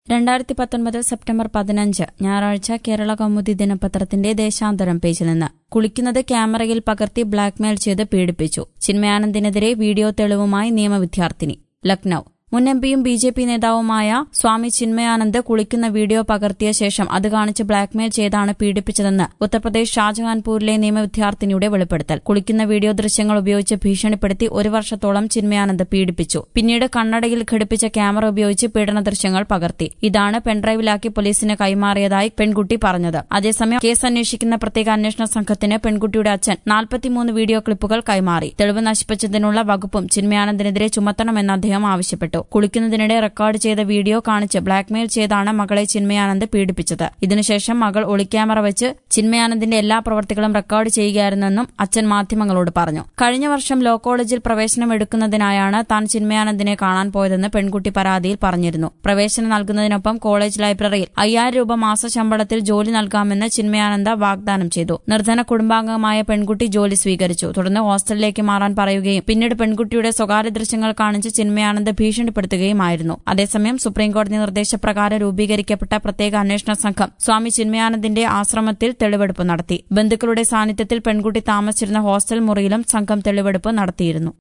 രണ്ടായിരത്തി പത്തൊൻപത് സെപ്റ്റംബർ പതിനഞ്ച് ഞായറാഴ്ച കേരള കൗമുദി ദിനപത്രത്തിന്റെ ദേശാന്തരം പേജിൽ നിന്ന് കുളിക്കുന്നത് ക്യാമറയിൽ പകർത്തി ബ്ലാക്ക്മെയിൽ ചെയ്ത് പീഡിപ്പിച്ചു ചിന്മയാനന്ദിനെതിരെ വീഡിയോ തെളിവുമായി നിയമവിദ്യാർത്ഥിനി ലക്നൌ മുൻ എംപിയും ബി ജെ പി നേതാവുമായ സ്വാമി ചിന്മയാനന്ദ് കുളിക്കുന്ന വീഡിയോ പകർത്തിയ ശേഷം അത് കാണിച്ച് ബ്ലാക്ക്മെയിൽ ചെയ്താണ് പീഡിപ്പിച്ചതെന്ന് ഉത്തർപ്രദേശ് ഷാജഹാൻപൂരിലെ നിയമവിദ്യാർത്ഥിനിയുടെ വെളിപ്പെടുത്തൽ കുളിക്കുന്ന വീഡിയോ ദൃശ്യങ്ങൾ ഉപയോഗിച്ച് ഭീഷണിപ്പെടുത്തി ഒരു വർഷത്തോളം ചിന്മയാനന്ദ് പീഡിപ്പിച്ചു പിന്നീട് കണ്ണടയിൽ ഘടിപ്പിച്ച ക്യാമറ ഉപയോഗിച്ച് പീഡന ദൃശ്യങ്ങൾ പകർത്തി ഇതാണ് പെൺഡ്രൈവിലാക്കി പോലീസിന് കൈമാറിയതായി പെൺകുട്ടി പറഞ്ഞത് അതേസമയം കേസ് അന്വേഷിക്കുന്ന പ്രത്യേക അന്വേഷണ സംഘത്തിന് പെൺകുട്ടിയുടെ അച്ഛൻ നാൽപ്പത്തിമൂന്ന് വീഡിയോ ക്ലിപ്പുകൾ കൈമാറി തെളിവ് നശിപ്പിച്ചതിനുള്ള വകുപ്പും ചിന്മയാനന്ദിനെതിരെ ചുമത്തണമെന്ന് അദ്ദേഹം ആവശ്യപ്പെട്ടു കുളിക്കുന്നതിനിടെ റെക്കോർഡ് ചെയ്ത വീഡിയോ കാണിച്ച് ബ്ലാക്ക്മെയിൽ ചെയ്താണ് മകളെ ചിന്മയാനന്ദ് പീഡിപ്പിച്ചത് ഇതിനുശേഷം മകൾ ഒളിക്യാമറ വെച്ച് ചിന്മയാനന്ദിന്റെ എല്ലാ പ്രവർത്തികളും റെക്കോർഡ് ചെയ്യുകയായിരുന്നെന്നും അച്ഛൻ മാധ്യമങ്ങളോട് പറഞ്ഞു കഴിഞ്ഞ വർഷം ലോ കോളേജിൽ പ്രവേശനം എടുക്കുന്നതിനായാണ് താൻ ചിന്മയാനന്ദിനെ കാണാൻ പോയതെന്ന് പെൺകുട്ടി പരാതിയിൽ പറഞ്ഞിരുന്നു പ്രവേശനം നൽകുന്നതിനൊപ്പം കോളേജ് ലൈബ്രറിയിൽ അയ്യായിരം രൂപ മാസ ശമ്പളത്തിൽ ജോലി നൽകാമെന്ന് ചിന്മയാനന്ദ വാഗ്ദാനം ചെയ്തു നിർധന കുടുംബാംഗമായ പെൺകുട്ടി ജോലി സ്വീകരിച്ചു തുടർന്ന് ഹോസ്റ്റലിലേക്ക് മാറാൻ പറയുകയും പിന്നീട് പെൺകുട്ടിയുടെ സ്വകാര്യ ദൃശ്യങ്ങൾ കാണിച്ച് ചിന്മയാനന്ദ് ഭീഷണിപ്പെടുത്തുകയുമായിരുന്നു അതേസമയം സുപ്രീംകോടതി നിർദ്ദേശപ്രകാരം രൂപീകരിക്കപ്പെട്ട പ്രത്യേക അന്വേഷണ സംഘം സ്വാമി ചിന്മയാനന്ദിന്റെ ആശ്രമത്തിൽ തെളിവെടുപ്പ് നടത്തി ബന്ധുക്കളുടെ സാന്നിധ്യത്തിൽ പെൺകുട്ടി താമസിച്ചിരുന്ന ഹോസ്റ്റൽ മുറിയിലും സംഘം തെളിവെടുപ്പ് നടത്തിയിരുന്നു